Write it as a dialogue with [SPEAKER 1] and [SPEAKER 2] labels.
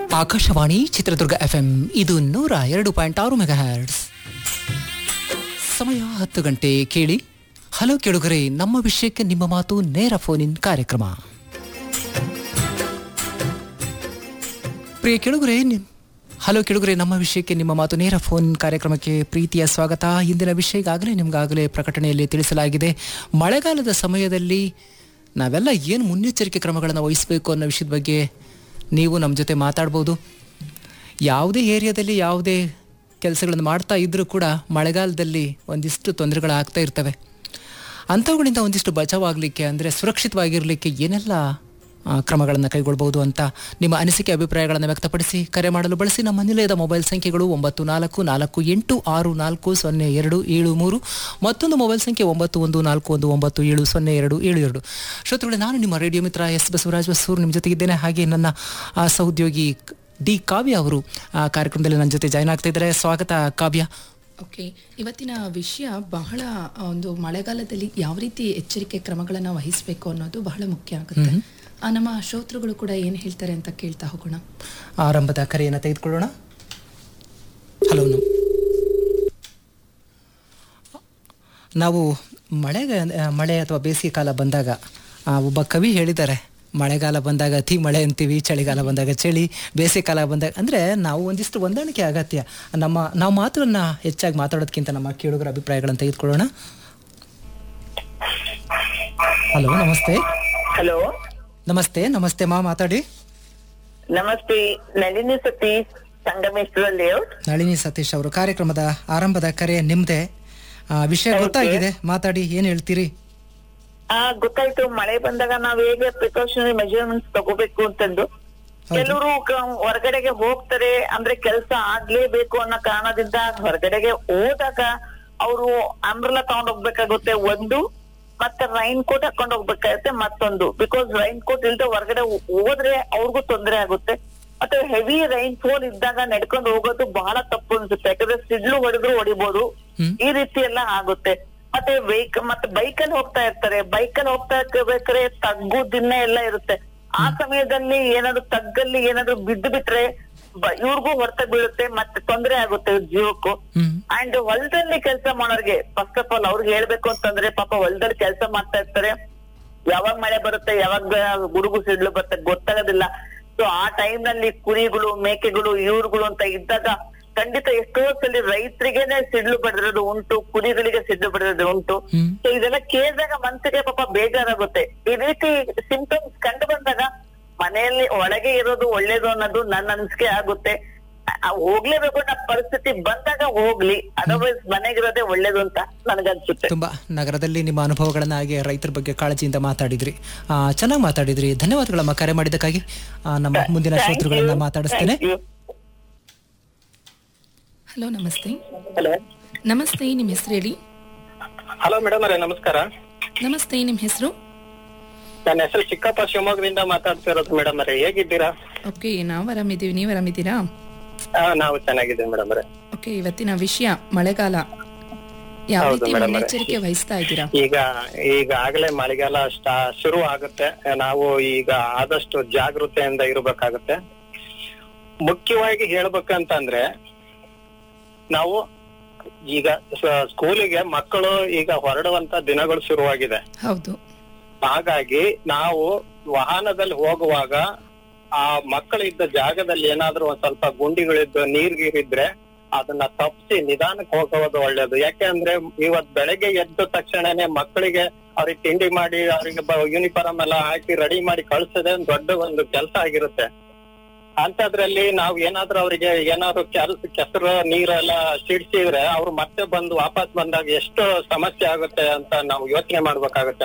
[SPEAKER 1] Akashvani Chitradurga FM ಇದು ನೂರ ಎರಡು ಪಾಯಿಂಟ್ ಆರು ಮೆಗಾ ಹರ್ಟ್ಸ್ ಸಮಯ ಹತ್ತು ಗಂಟೆ ಕೇಳಿ ಹಲೋ ಕೇಳುಗರೆ ನಮ್ಮ ವಿಷಯಕ್ಕೆ ನಿಮ್ಮ ಮಾತು ನೇರ ಫೋನ್ ಇನ್ ಕಾರ್ಯಕ್ರಮ ಪ್ರಿಯ ಕೇಳುಗರೆ ನಿಮ್ ಹಲೋ ಕೇಳುಗರೆ ನಮ್ಮ ವಿಷಯಕ್ಕೆ ನಿಮ್ಮ ಮಾತು ನೇರ ಫೋನ್ ಕಾರ್ಯಕ್ರಮಕ್ಕೆ ಪ್ರೀತಿಯ ಸ್ವಾಗತ ಇಂದಿನ ವಿಷಯ ಈಗಾಗಲೇ ನಿಮಗಾಗಲೇ ಪ್ರಕಟಣೆಯಲ್ಲಿ ತಿಳಿಸಲಾಗಿದೆ ಮಳೆಗಾಲದ ಸಮಯದಲ್ಲಿ ನಾವೆಲ್ಲ ಏನು ಮುನ್ನೆಚ್ಚರಿಕೆ ಕ್ರಮಗಳನ್ನು ವಹಿಸಬೇಕು ಅನ್ನೋ ವಿಷಯದ ಬಗ್ಗೆ ನೀವು ನಮ್ಮ ಜೊತೆ ಮಾತಾಡ್ಬೋದು ಯಾವುದೇ ಏರಿಯಾದಲ್ಲಿ ಯಾವುದೇ ಕೆಲಸಗಳನ್ನು ಮಾಡ್ತಾ ಇದ್ದರೂ ಕೂಡ ಮಳೆಗಾಲದಲ್ಲಿ ಒಂದಿಷ್ಟು ತೊಂದರೆಗಳಾಗ್ತಾ ಇರ್ತವೆ ಅಂಥವುಗಳಿಂದ ಒಂದಿಷ್ಟು ಬಚಾವಾಗಲಿಕ್ಕೆ ಅಂದರೆ ಸುರಕ್ಷಿತವಾಗಿರಲಿಕ್ಕೆ ಏನೆಲ್ಲ ಕ್ರಮಗಳನ್ನು ಕೈಗೊಳ್ಬೋದು ಅಂತ ನಿಮ್ಮ ಅನಿಸಿಕೆ ಅಭಿಪ್ರಾಯಗಳನ್ನು ವ್ಯಕ್ತಪಡಿಸಿ ಕರೆ ಮಾಡಲು ಬಳಸಿ ನಮ್ಮ ನಿಲಯದ ಮೊಬೈಲ್ ಸಂಖ್ಯೆಗಳು ಒಂಬತ್ತು ನಾಲ್ಕು ನಾಲ್ಕು ಎಂಟು ಆರು ನಾಲ್ಕು ಸೊನ್ನೆ ಎರಡು ಏಳು ಮೂರು ಮತ್ತೊಂದು ಮೊಬೈಲ್ ಸಂಖ್ಯೆ ಒಂಬತ್ತು ಒಂದು ನಾಲ್ಕು ಒಂದು ಒಂಬತ್ತು ಏಳು ಸೊನ್ನೆ ಎರಡು ಏಳು ಎರಡು ಶ್ರೋತೃಗಳೇ ನಾನು ನಿಮ್ಮ ರೇಡಿಯೋ ಮಿತ್ರ ಎಸ್ ಬಸವರಾಜ್ ಬಸೂರು ನಿಮ್ಮ ಜೊತೆಗಿದ್ದೇನೆ ಹಾಗೆ ನನ್ನ ಆ, ಸಹೋದ್ಯೋಗಿ ಡಿ ಕಾವ್ಯ ಅವರು ಆ ಕಾರ್ಯಕ್ರಮದಲ್ಲಿ ನನ್ನ ಜೊತೆ ಜಾಯ್ನ್ ಆಗ್ತಾ ಇದ್ದಾರೆ ಸ್ವಾಗತ ಕಾವ್ಯ
[SPEAKER 2] ಓಕೆ ಇವತ್ತಿನ ವಿಷಯ ಬಹಳ ಒಂದು ಮಳೆಗಾಲದಲ್ಲಿ ಯಾವ ರೀತಿ ಎಚ್ಚರಿಕೆ ಕ್ರಮಗಳನ್ನು ವಹಿಸಬೇಕು ಅನ್ನೋದು ಬಹಳ ಮುಖ್ಯ ಆಗುತ್ತೆ ಆ, ನಮ್ಮ ಶ್ರೋತೃಗಳು ಕೂಡ ಏನು ಹೇಳ್ತಾರೆ ಅಂತ ಕೇಳ್ತಾ ಹೋಗೋಣ
[SPEAKER 1] ಆರಂಭದ ಕರೆಯನ್ನು ತೆಗೆದುಕೊಳ್ಳೋಣ ಹಲೋ ನಮ್ ನಾವು ಮಳೆ ಮಳೆ ಅಥವಾ ಬೇಸಿಗೆ ಕಾಲ ಬಂದಾಗ ಆ, ಒಬ್ಬ ಕವಿ ಹೇಳಿದ್ದಾರೆ ಮಳೆಗಾಲ ಬಂದಾಗ ಅತಿ ಮಳೆ ಅಂತೀವಿ ಚಳಿಗಾಲ ಬಂದಾಗ ಚಳಿ ಬೇಸಿಗೆ ಕಾಲ ಬಂದಾಗ ಅಂದರೆ ನಾವು ಒಂದಿಷ್ಟು ಹೊಂದಾಣಿಕೆ ಅಗತ್ಯ ನಮ್ಮ ನಾವು ಮಾತನ್ನ ಹೆಚ್ಚಾಗಿ ಮಾತಾಡೋದಕ್ಕಿಂತ ನಮ್ಮ ಕೇಳುಗರ ಅಭಿಪ್ರಾಯಗಳನ್ನು ತೆಗೆದುಕೊಳ್ಳೋಣ ಹಲೋ ನಮಸ್ತೆ
[SPEAKER 3] ಹಲೋ
[SPEAKER 1] ನಮಸ್ತೆ ನಮಸ್ತೆ ಮಾ ಮಾತಾಡಿ
[SPEAKER 3] ನಮಸ್ತೆ ನಳಿನಿ ಸತೀಶ್ ಸಂಗಮೇಶ್ವರ ಲೇಔಟ್
[SPEAKER 1] ನಳಿನಿ ಸತೀಶ್ ಅವರು ಕಾರ್ಯಕ್ರಮದ ಆರಂಭದ ಕರೆ ನಿಮ್ದೆ ಆ, ವಿಷಯ ಗೊತ್ತಾಗಿದೆ ಮಾತಾಡಿ ಏನ್ ಹೇಳ್ತೀರಿ
[SPEAKER 3] ಆ ಗೊತ್ತಾಯ್ತು ಮಳೆ ಬಂದಾಗ ನಾವ್ ಹೇಗೆ ಪ್ರಿಕಾಷನರಿ ಮೆಜರ್ಮೆಂಟ್ಸ್ ತಗೋಬೇಕು ಅಂತಂದು ಕೆಲವರು ಹೊರಗಡೆಗೆ ಹೋಗ್ತಾರೆ ಅಂದ್ರೆ ಕೆಲಸ ಆಗ್ಲೇಬೇಕು ಅನ್ನೋ ಕಾರಣದಿಂದ ಹೊರಗಡೆಗೆ ಹೋದಾಗ ಅವರು ಅಂಬ್ರೆಲಾ ತಗೊಂಡ್ ಹೋಗ್ಬೇಕಾಗುತ್ತೆ ಒಂದು ಮತ್ತೆ ರೈನ್ ಕೋಟ್ ಹಾಕೊಂಡ್ ಹೋಗ್ಬೇಕಾಗುತ್ತೆ ಮತ್ತೊಂದು ಬಿಕಾಸ್ ರೈನ್ ಕೋಟ್ ಇಲ್ದೆ ಹೊರಗಡೆ ಹೋದ್ರೆ ಅವ್ರಿಗೂ ತೊಂದರೆ ಆಗುತ್ತೆ ಮತ್ತೆ ಹೆವಿ ರೈನ್ ಫಾಲ್ ಇದ್ದಾಗ ನಡ್ಕೊಂಡು ಹೋಗೋದು ಬಹಳ ತಪ್ಪು ಅನ್ಸುತ್ತೆ ಯಾಕಂದ್ರೆ ಸಿಡ್ಲು ಹೊಡೆದ್ರು ಹೊಡಿಬಹುದು
[SPEAKER 1] ಹ್ಮ್.
[SPEAKER 3] ಈ ರೀತಿ ಎಲ್ಲ ಆಗುತ್ತೆ ಮತ್ತೆ ವೆಹಿಕ್ ಮತ್ತೆ ಬೈಕಲ್ಲಿ ಹೋಗ್ತಾ ಇರ್ತಾರೆ ಬೈಕಲ್ಲಿ ಹೋಗ್ತಾ ಇರ್ಬೇಕಾದ್ರೆ ತಗ್ಗು ದಿನ ಎಲ್ಲ ಇರುತ್ತೆ ಆ ಸಮಯದಲ್ಲಿ ಏನಾದ್ರು ತಗ್ಗಲ್ಲಿ ಏನಾದ್ರು ಬಿದ್ದು ಬಿಟ್ರೆ ಬ- ಇವ್ರಿಗೂ ಹೊರತ ಬೀಳುತ್ತೆ ಮತ್ತೆ ತೊಂದರೆ ಆಗುತ್ತೆ ಇವ್ರ ಜೀವಕ್ಕೂ
[SPEAKER 1] ಹ್ಮ್
[SPEAKER 3] ಅಂಡ್ ಹೊಲದಲ್ಲಿ ಕೆಲಸ ಮಾಡೋರ್ಗೆ ಫಸ್ಟ್ ಆಫ್ ಆಲ್ ಅವ್ರಿಗೆ ಹೇಳ್ಬೇಕು ಅಂತಂದ್ರೆ ಪಾಪ ಹೊಲದಲ್ಲಿ ಕೆಲಸ ಮಾಡ್ತಾ ಇರ್ತಾರೆ ಯಾವಾಗ ಮಳೆ ಬರುತ್ತೆ ಯಾವಾಗ ಗುಡುಗು ಸಿಡ್ಲು ಬರುತ್ತೆ ಗೊತ್ತಾಗೋದಿಲ್ಲ ಸೊ ಆ ಟೈಮ್ ನಲ್ಲಿ ಕುರಿಗಳು ಮೇಕೆಗಳು ಇವ್ರುಗಳು ಅಂತ ಇದ್ದಾಗ ಖಂಡಿತ ಎಷ್ಟೋ ಸಲ ರೈತರಿಗೇನೆ ಸಿಡ್ಲು ಬಡಿರೋದು ಉಂಟು ಕುರಿಗಳಿಗೆ ಸಿಡ್ಲು ಬಡಿರೋದು ಉಂಟು
[SPEAKER 1] ಹ್ಮ್
[SPEAKER 3] ಸೊ ಇದೆಲ್ಲ ಕೇಳಿದಾಗ ಮನ್ಸಿಗೆ ಪಾಪ ಬೇಜಾರಾಗುತ್ತೆ ಈ ರೀತಿ ಸಿಂಪ್ಟಮ್ಸ್ ಕಂಡು ಬಂದಾಗ ಮನೆಯಲ್ಲಿ ಒಳಗೆ ಇರೋದು ಒಳ್ಳೇದು ಅನ್ನೋದು ನನ್ನ ಅನಿಸಿಕೆ ಆಗುತ್ತೆ ಆ, ಹೋಗ್ಲೇಬೇಕು ಅನ್ನೋ ಪರಿಸ್ಥಿತಿ ಬಂದಾಗ ಹೋಗ್ಲಿ ಅದರ್ವೈಸ್ ಮನೆಗಿರೋದೇ ಒಳ್ಳೇದು ಅಂತ ನನಗನ್ಸುತ್ತೆ
[SPEAKER 1] ತುಂಬಾ ನಗರದಲ್ಲಿ ನಿಮ್ಮ ಅನುಭವಗಳನ್ನ ಹಾಗೆ ರೈತರ ಬಗ್ಗೆ ಕಾಳಜಿಯಿಂದ ಮಾತಾಡಿದ್ರಿ ಆ, ಚೆನ್ನಾಗಿ ಮಾತಾಡಿದ್ರಿ ಧನ್ಯವಾದಗಳಮ್ಮ ಕರೆ ಮಾಡಿದ್ದಕ್ಕಾಗಿ ಆ, ನಮ್ಮ ಮುಂದಿನ ಶ್ರೋತೃಗಳನ್ನ ಮಾತಾಡಿಸ್ತೇನೆ
[SPEAKER 2] ಹಲೋ ನಮಸ್ತೆ
[SPEAKER 3] ಹಲೋ
[SPEAKER 2] ನಮಸ್ತೆ ನಿಮ್ಮ ಹೆಸರು ಹೇಳಿ
[SPEAKER 4] ಹಲೋ ಮೇಡಮ್ ಅವರೇ ನಮಸ್ಕಾರ
[SPEAKER 2] ನಮಸ್ತೆ ನಿಮ್ಮ ಹೆಸರು
[SPEAKER 4] ನನ್ನ ಹೆಸರು ಚಿಕ್ಕಪ್ಪ ಶಿವಮೊಗ್ಗದಿಂದ ಮಾತಾಡ್ತಿರೋದು ಮೇಡಮ್ ಅವರೇ ಹೇಗಿದ್ದೀರಾ
[SPEAKER 2] ಓಕೆ ನಾವು ಆರಾಮಿದ್ದೀವಿ ನೀವು ಆರಾಮಿದ್ದೀರಾ
[SPEAKER 4] ಆ, ನಾವು ಚೆನ್ನಾಗಿದ್ದೀವಿ ಮೇಡಮ್ ಅವರೇ
[SPEAKER 2] ಓಕೆ ಇವತ್ತಿನ ವಿಷಯ ಮಳೆಗಾಲ ಯಾವ
[SPEAKER 4] ಹೌದು
[SPEAKER 2] ರೀತಿ
[SPEAKER 4] madam ಅವರೇ.
[SPEAKER 2] ಮುನ್ನೆಚ್ಚರಿಕೆ ವಹಿಸ್ತಾ ಇದ್ದೀರಾ
[SPEAKER 4] ಈಗ ಈಗ ಆಗ್ಲೇ ಮಳೆಗಾಲ ಸ್ಟಾ ಶುರು ಆಗುತ್ತೆ ನಾವು ಈಗ ಆದಷ್ಟು ಜಾಗೃತೆಯಿಂದ ಇರಬೇಕಾಗುತ್ತೆ ಮುಖ್ಯವಾಗಿ ಹೇಳ್ಬೇಕಂತಂದ್ರೆ ನಾವು ಈಗ ಸ- ಸ್ಕೂಲಿಗೆ ಮಕ್ಕಳು ಈಗ ಹೊರಡುವಂತ ದಿನಗಳು ಶುರುವಾಗಿದೆ
[SPEAKER 2] ಹೌದು
[SPEAKER 4] ಹಾಗಾಗಿ ನಾವು ವಾಹನದಲ್ಲಿ ಹೋಗುವಾಗ ಆ ಮಕ್ಕಳಿದ್ದ ಜಾಗದಲ್ಲಿ ಏನಾದ್ರೂ ಒಂದ್ ಸ್ವಲ್ಪ ಗುಂಡಿಗಳಿದ್ದು ನೀರ್ ಗೀರಿದ್ರೆ ಅದನ್ನ ತಪ್ಪಿಸಿ ನಿಧಾನಕ್ಕೆ ಹೋಗೋದು ಒಳ್ಳೇದು ಯಾಕೆಂದ್ರೆ ಇವತ್ ಬೆಳಗ್ಗೆ ಎದ್ದ ತಕ್ಷಣನೇ ಮಕ್ಕಳಿಗೆ ಅವ್ರಿಗೆ ತಿಂಡಿ ಮಾಡಿ ಅವ್ರಿಗೆ ಯೂನಿಫಾರ್ಮ್ ಎಲ್ಲ ಹಾಕಿ ರೆಡಿ ಮಾಡಿ ಕಳ್ಸೋದೇ ಒಂದ್ ದೊಡ್ಡ ಒಂದು ಕೆಲಸ ಆಗಿರುತ್ತೆ ಅಂತದ್ರಲ್ಲಿ ನಾವ್ ಏನಾದ್ರೂ ಅವರಿಗೆ ಏನಾದ್ರು ಕೆಲ್ಸ ಕೆಸರು ನೀರೆಲ್ಲ ಸಿಡ್ಸಿದ್ರೆ ಅವ್ರು ಮತ್ತೆ ಬಂದು ವಾಪಸ್ ಬಂದಾಗ ಎಷ್ಟು ಸಮಸ್ಯೆ ಆಗುತ್ತೆ ಅಂತ ನಾವು ಯೋಚನೆ ಮಾಡ್ಬೇಕಾಗುತ್ತೆ